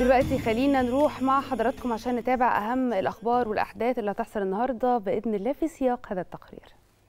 دلوقتي خلينا نروح مع حضراتكم عشان نتابع أهم الأخبار والأحداث اللي هتحصل النهاردة بإذن الله في سياق هذا التقرير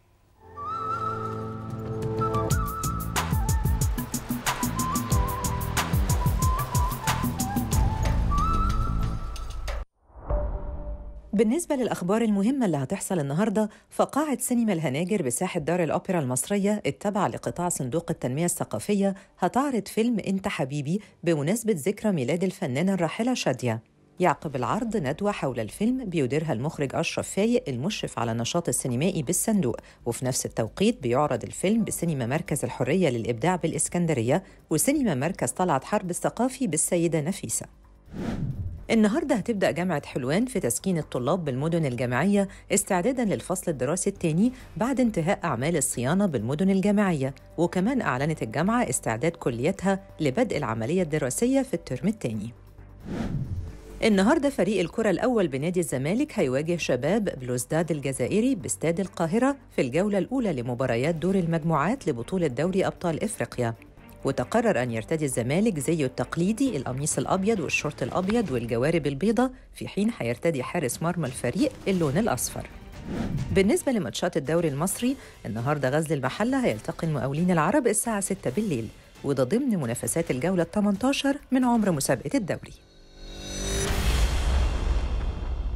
بالنسبة للأخبار المهمة اللي هتحصل النهاردة فقاعة سينما الهناجر بساحة دار الأوبرا المصرية التابعة لقطاع صندوق التنمية الثقافية هتعرض فيلم أنت حبيبي بمناسبة ذكرى ميلاد الفنانة الراحلة شادية يعقب العرض ندوة حول الفيلم بيديرها المخرج أشرف فايق المشرف على النشاط السينمائي بالصندوق وفي نفس التوقيت بيعرض الفيلم بسينما مركز الحرية للإبداع بالإسكندرية وسينما مركز طلعت حرب الثقافي بالسيدة نفيسة النهارده هتبدأ جامعة حلوان في تسكين الطلاب بالمدن الجامعية استعدادا للفصل الدراسي الثاني بعد انتهاء أعمال الصيانة بالمدن الجامعية وكمان أعلنت الجامعة استعداد كليتها لبدء العملية الدراسية في الترم الثاني النهارده فريق الكرة الأول بنادي الزمالك هيواجه شباب بلوزداد الجزائري باستاد القاهرة في الجولة الأولى لمباريات دور المجموعات لبطولة دوري أبطال إفريقيا وتقرر أن يرتدي الزمالك زيه التقليدي القميص الأبيض والشورت الأبيض والجوارب البيضاء في حين هيرتدي حارس مرمى الفريق اللون الأصفر بالنسبة لماتشات الدوري المصري النهاردة غزل المحلة هيلتقي المقاولين العرب الساعة 6 بالليل وده ضمن منافسات الجولة ال 18 من عمر مسابقة الدوري